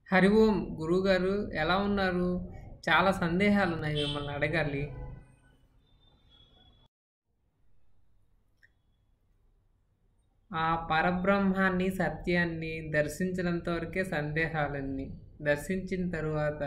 హరి ఓం గురువుగారు ఎలా ఉన్నారు చాలా సందేహాలు ఉన్నాయి మిమ్మల్ని అడగాలి ఆ పరబ్రహ్మాన్ని సత్యాన్ని దర్శించినంత వరకే సందేహాలన్నీ దర్శించిన తరువాత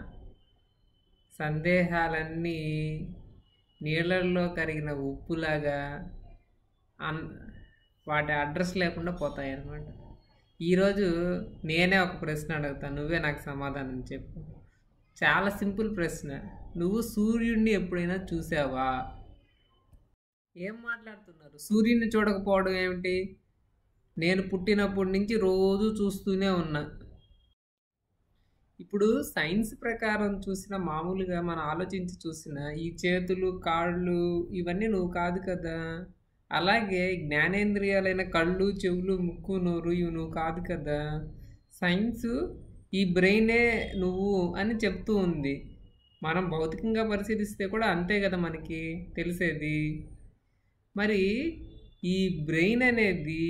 సందేహాలన్నీ నీళ్ళల్లో కరిగిన ఉప్పులాగా అన్ వాటి అడ్రస్ లేకుండా పోతాయి అన్నమాట ఈరోజు నేనే ఒక ప్రశ్న అడుగుతాను నువ్వే నాకు సమాధానం చెప్పు చాలా సింపుల్ ప్రశ్న నువ్వు సూర్యుడిని ఎప్పుడైనా చూసావా ఏం మాట్లాడుతున్నారు సూర్యుడిని చూడకపోవడం ఏమిటి నేను పుట్టినప్పటి నుంచి రోజు చూస్తూనే ఉన్నా ఇప్పుడు సైన్స్ ప్రకారం చూసిన మామూలుగా మనం ఆలోచించి చూసిన ఈ చేతులు కాళ్ళు ఇవన్నీ నువ్వు కాదు కదా అలాగే జ్ఞానేంద్రియాలైన కళ్ళు చెవులు ముక్కు నోరు ఇవి నువ్వు కాదు కదా సైన్స్ ఈ బ్రెయినే నువ్వు అని చెప్తూ ఉంది మనం భౌతికంగా పరిశీలిస్తే కూడా అంతే కదా మనకి తెలిసేది మరి ఈ బ్రెయిన్ అనేది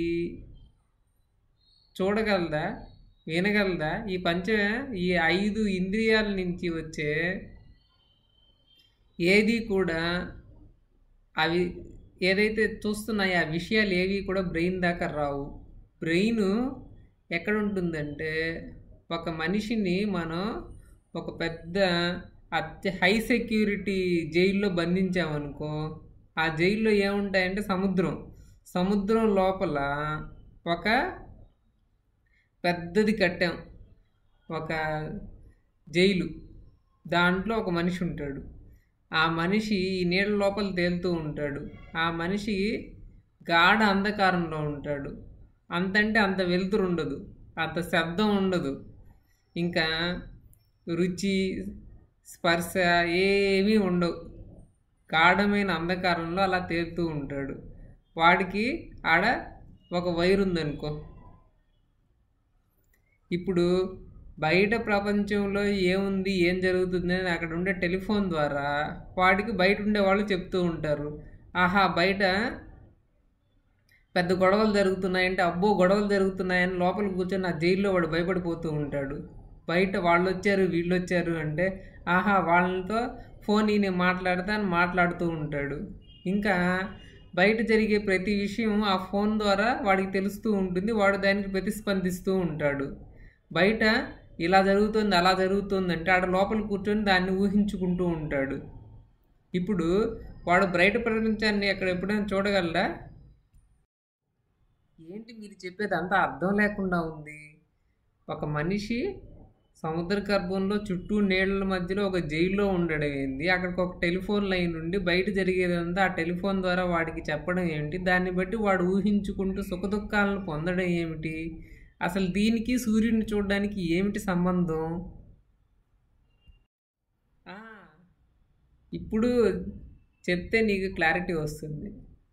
చూడగలదా వినగలదా ఈ పంచ ఈ ఐదు ఇంద్రియాల నుంచి వచ్చే ఏది కూడా అవి ఏదైతే చూస్తున్నాయో ఆ విషయాలు ఏవి కూడా బ్రెయిన్ దాకా రావు బ్రెయిన్ ఎక్కడ ఉంటుందంటే ఒక మనిషిని మనం ఒక పెద్ద అత్య హై సెక్యూరిటీ జైల్లో బంధించామనుకో ఆ జైల్లో ఏముంటాయంటే సముద్రం సముద్రం లోపల ఒక పెద్దది కట్టాం ఒక జైలు దాంట్లో ఒక మనిషి ఉంటాడు ఆ మనిషి ఈ నీళ్ళ లోపల తేలుతూ ఉంటాడు ఆ మనిషి గాఢ అంధకారంలో ఉంటాడు అంతంటే అంత వెలుతురు ఉండదు అంత శబ్దం ఉండదు ఇంకా రుచి స్పర్శ ఏమీ ఉండవు గాఢమైన అంధకారంలో అలా తేలుతూ ఉంటాడు వాడికి ఆడ ఒక వైర్ ఉందనుకో ఇప్పుడు బయట ప్రపంచంలో ఏముంది ఏం జరుగుతుంది అని అక్కడ ఉండే టెలిఫోన్ ద్వారా వాడికి బయట ఉండే వాళ్ళు చెప్తూ ఉంటారు ఆహా బయట పెద్ద గొడవలు జరుగుతున్నాయంటే అబ్బో గొడవలు జరుగుతున్నాయని లోపల కూర్చొని ఆ జైల్లో వాడు భయపడిపోతూ ఉంటాడు బయట వాళ్ళు వచ్చారు వీళ్ళు వచ్చారు అంటే ఆహా వాళ్ళతో ఫోన్ ఈయన మాట్లాడతా అని మాట్లాడుతూ ఉంటాడు ఇంకా బయట జరిగే ప్రతి విషయం ఆ ఫోన్ ద్వారా వాడికి తెలుస్తూ ఉంటుంది వాడు దానికి ప్రతిస్పందిస్తూ ఉంటాడు బయట ఇలా జరుగుతుంది అలా జరుగుతుంది అంటే ఆడ లోపల కూర్చొని దాన్ని ఊహించుకుంటూ ఉంటాడు ఇప్పుడు వాడు బయట ప్రపంచాన్ని అక్కడ ఎప్పుడైనా చూడగలరా ఏంటి మీరు చెప్పేది అంతా అర్థం లేకుండా ఉంది ఒక మనిషి సముద్ర గర్భంలో చుట్టూ నీళ్ళ మధ్యలో ఒక జైల్లో ఉండడం ఏంటి అక్కడికి ఒక టెలిఫోన్ లైన్ ఉండి బయట జరిగేదంతా ఆ టెలిఫోన్ ద్వారా వాడికి చెప్పడం ఏమిటి దాన్ని బట్టి వాడు ఊహించుకుంటూ సుఖదుఖాలను పొందడం ఏమిటి అసలు దీనికి సూర్యుడిని చూడడానికి ఏమిటి సంబంధం ఆ, ఇప్పుడు చెప్తే నీకు క్లారిటీ వస్తుంది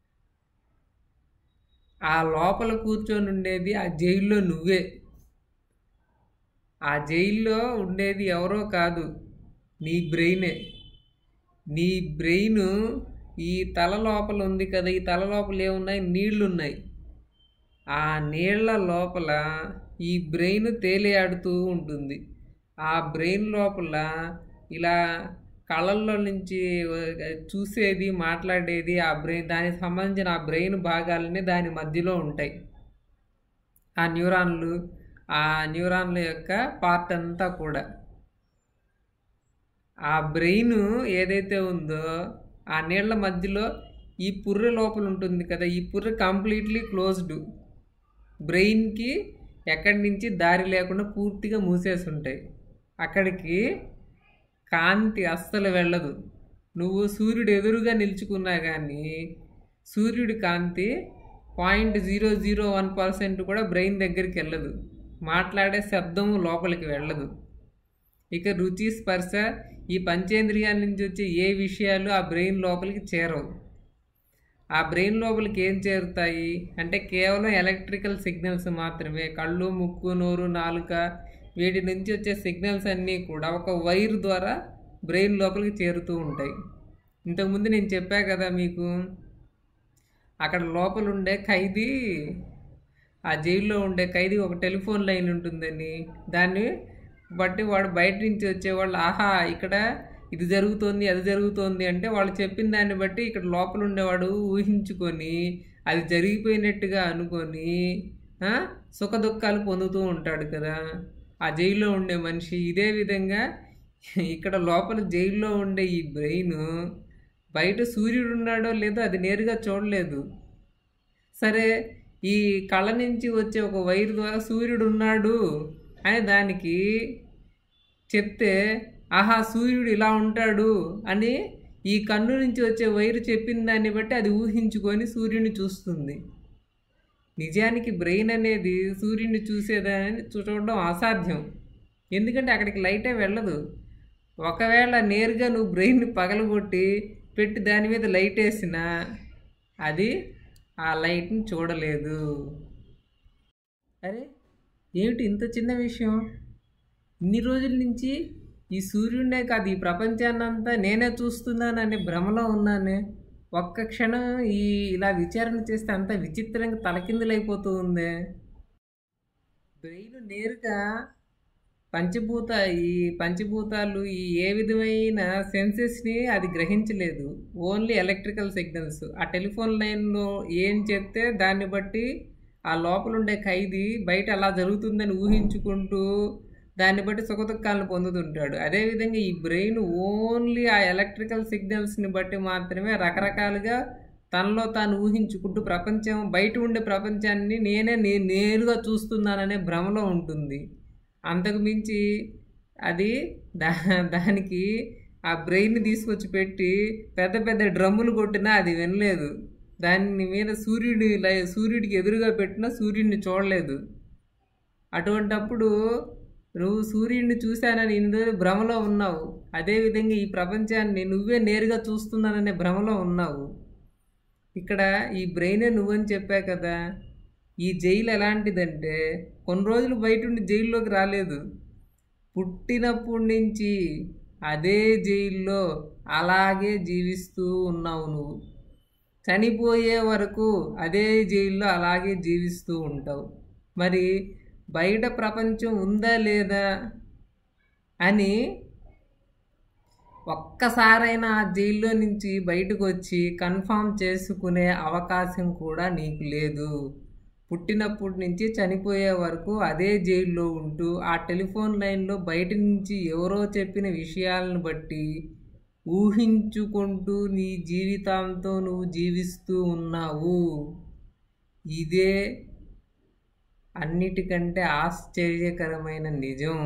ఆ లోపల కూర్చొని ఉండేది ఆ జైల్లో నువ్వే ఆ జైల్లో ఉండేది ఎవరో కాదు నీ బ్రెయినే నీ బ్రెయిన్ ఈ తల లోపల ఉంది కదా ఈ తల లోపల ఏమున్నాయి నీళ్లు ఉన్నాయి ఆ నీళ్ల లోపల ఈ బ్రెయిన్ తేలియాడుతూ ఉంటుంది ఆ బ్రెయిన్ లోపల ఇలా కళ్ళల్లో నుంచి చూసేది మాట్లాడేది ఆ బ్రెయిన్ దానికి సంబంధించిన ఆ బ్రెయిన్ భాగాలన్నీ దాని మధ్యలో ఉంటాయి ఆ న్యూరాన్లు ఆ న్యూరాన్ల యొక్క పార్ట్ అంతా కూడా ఆ బ్రెయిన్ ఏదైతే ఉందో ఆ నీళ్ల మధ్యలో ఈ పుర్రె లోపల ఉంటుంది కదా ఈ పుర్రె కంప్లీట్లీ క్లోజ్డ్ బ్రెయిన్కి ఎక్కడి నుంచి దారి లేకుండా పూర్తిగా మూసేసి ఉంటాయి అక్కడికి కాంతి అస్సలు వెళ్ళదు నువ్వు సూర్యుడు ఎదురుగా నిల్చుకున్నా కానీ సూర్యుడి కాంతి point zero zero one percent కూడా బ్రెయిన్ దగ్గరికి వెళ్ళదు మాట్లాడే శబ్దము లోపలికి వెళ్ళదు ఇక రుచి స్పర్శ ఈ పంచేంద్రియాల నుంచి వచ్చే ఏ విషయాలు ఆ బ్రెయిన్ లోపలికి చేరవు ఆ బ్రెయిన్ లోపలికి ఏం చేరుతాయి అంటే కేవలం ఎలక్ట్రికల్ సిగ్నల్స్ మాత్రమే కళ్ళు ముక్కు నోరు నాలుక వీటి నుంచి వచ్చే సిగ్నల్స్ అన్నీ కూడా ఒక వైర్ ద్వారా బ్రెయిన్ లోపలికి చేరుతూ ఉంటాయి ఇంతకుముందు నేను చెప్పా కదా మీకు అక్కడ లోపల ఉండే ఖైదీ ఆ జైల్లో ఉండే ఖైదీ ఒక టెలిఫోన్ లైన్ ఉంటుందని దాన్ని బట్టి వాడు బయట నుంచి వచ్చేవాళ్ళు ఆహా ఇక్కడ ఇది జరుగుతోంది అది జరుగుతోంది అంటే వాళ్ళు చెప్పిన దాన్ని బట్టి ఇక్కడ లోపల ఉండేవాడు ఊహించుకొని అది జరిగిపోయినట్టుగా అనుకొని ఆ, సుఖ దుఃఖాలు పొందుతూ ఉంటాడు కదా ఆ జైల్లో ఉండే మనిషి ఇదే విధంగా ఇక్కడ లోపల జైల్లో ఉండే ఈ బ్రెయిన్ బయట సూర్యుడు ఉన్నాడో లేదో అది నేరుగా చూడలేదు సరే ఈ కళ్ళ నుంచి వచ్చే ఒక వైర్ ద్వారా సూర్యుడు ఉన్నాడు అని దానికి చెప్తే ఆహా సూర్యుడు ఇలా ఉంటాడు అని ఈ కన్ను నుంచి వచ్చే వైరు చెప్పిన దాన్ని బట్టి అది ఊహించుకొని సూర్యుని చూస్తుంది నిజానికి బ్రెయిన్ అనేది సూర్యుని చూసేదాన్ని చూడడం అసాధ్యం ఎందుకంటే అక్కడికి లైటే వెళ్ళదు ఒకవేళ నేరుగా నువ్వు బ్రెయిన్ని పగలగొట్టి పెట్టి దాని మీద లైట్ వేసినా అది ఆ లైట్ని చూడలేదు అరే ఏమిటి ఇంత చిన్న విషయం ఇన్ని రోజుల నుంచి ఈ సూర్యుడినే కాదు ఈ ప్రపంచాన్నంతా నేనే చూస్తున్నాననే భ్రమలో ఉన్నానే ఒక్క క్షణం ఈ ఇలా విచారణ చేస్తే అంత విచిత్రంగా తలకిందులైపోతూ ఉందే బ్రెయిన్ నేరుగా పంచభూత ఈ పంచభూతాలు ఈ ఏ విధమైన సెన్సెస్ని అది గ్రహించలేదు ఓన్లీ ఎలక్ట్రికల్ సిగ్నల్స్ ఆ టెలిఫోన్ లైన్లో ఏం చెప్తే దాన్ని బట్టి ఆ లోపల ఉండే ఖైదీ బయట అలా జరుగుతుందని ఊహించుకుంటూ దాన్ని బట్టి సుఖదుఖాలను పొందుతుంటాడు అదేవిధంగా ఈ బ్రెయిన్ ఓన్లీ ఆ ఎలక్ట్రికల్ సిగ్నల్స్ని బట్టి మాత్రమే రకరకాలుగా తనలో తాను ఊహించుకుంటూ ప్రపంచం బయట ఉండే ప్రపంచాన్ని నేనే నే నేరుగా చూస్తున్నాననే భ్రమలో ఉంటుంది అంతకు మించి అది దా దానికి ఆ బ్రెయిన్ తీసుకొచ్చి పెట్టి పెద్ద పెద్ద డ్రమ్ములు కొట్టినా అది వినలేదు దాని మీద సూర్యుడి లై- సూర్యుడికి ఎదురుగా పెట్టినా సూర్యుడిని చూడలేదు అటువంటప్పుడు నువ్వు సూర్యుడిని చూశానని ఇందు భ్రమలో ఉన్నావు అదేవిధంగా ఈ ప్రపంచాన్ని నువ్వే నేరుగా చూస్తున్నాననే భ్రమలో ఉన్నావు ఇక్కడ ఈ బ్రెయినే నువ్వని చెప్పా కదా ఈ జైలు ఎలాంటిదంటే కొన్ని రోజులు బయట ఉండి జైల్లోకి రాలేదు పుట్టినప్పటి నుంచి అదే జైల్లో అలాగే జీవిస్తూ ఉన్నావు నువ్వు చనిపోయే వరకు అదే జైల్లో అలాగే జీవిస్తూ ఉంటావు మరి బయట ప్రపంచం ఉందా లేదా అని ఒక్కసారైనా ఆ జైల్లో నుంచి బయటకు వచ్చి కన్ఫామ్ చేసుకునే అవకాశం కూడా నీకు లేదు పుట్టినప్పటి నుంచి చనిపోయే వరకు అదే జైల్లో ఉంటూ ఆ టెలిఫోన్ లైన్లో బయట నుంచి ఎవరో చెప్పిన విషయాలను బట్టి ఊహించుకుంటూ నీ జీవితంతో నువ్వు జీవిస్తూ ఉన్నావు ఇదే అన్నిటికంటే ఆశ్చర్యకరమైన నిజం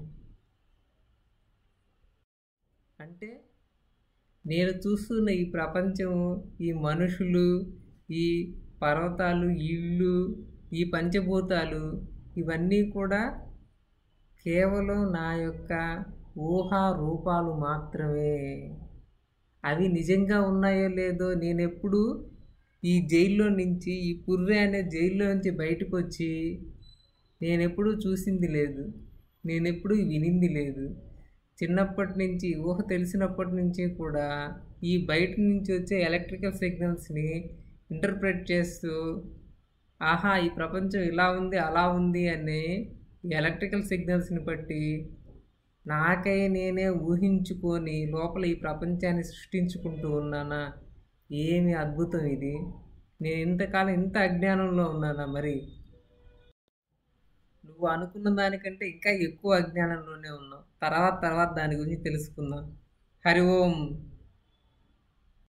అంటే నేను చూస్తున్న ఈ ప్రపంచం ఈ మనుషులు ఈ పర్వతాలు ఇళ్ళు ఈ పంచభూతాలు ఇవన్నీ కూడా కేవలం నా యొక్క ఊహా రూపాలు మాత్రమే అవి నిజంగా ఉన్నాయో లేదో నేను ఎప్పుడు ఈ జైల్లో నుంచి ఈ పుర్రె అనే జైల్లో నుంచి బయటకు వచ్చి నేను ఎప్పుడూ చూసింది లేదు నేను ఎప్పుడూ వినింది లేదు చిన్నప్పటి నుంచి ఊహ తెలిసినప్పటి నుంచి కూడా ఈ బయట నుంచి వచ్చే ఎలక్ట్రికల్ సిగ్నల్స్ని ఇంటర్ప్రెట్ చేస్తూ ఆహా ఈ ప్రపంచం ఇలా ఉంది అలా ఉంది అనే ఈ ఎలక్ట్రికల్ సిగ్నల్స్ని బట్టి నాకై నేనే ఊహించుకొని లోపల ఈ ప్రపంచాన్ని సృష్టించుకుంటూ ఉన్నానా ఏమి అద్భుతం ఇది నేను ఇంతకాలం ఇంత అజ్ఞానంలో ఉన్నానా మరి నువ్వు అనుకున్న దానికంటే ఇంకా ఎక్కువ అజ్ఞానంలోనే ఉన్నావు తర్వాత తర్వాత దాని గురించి తెలుసుకుందాం హరి ఓం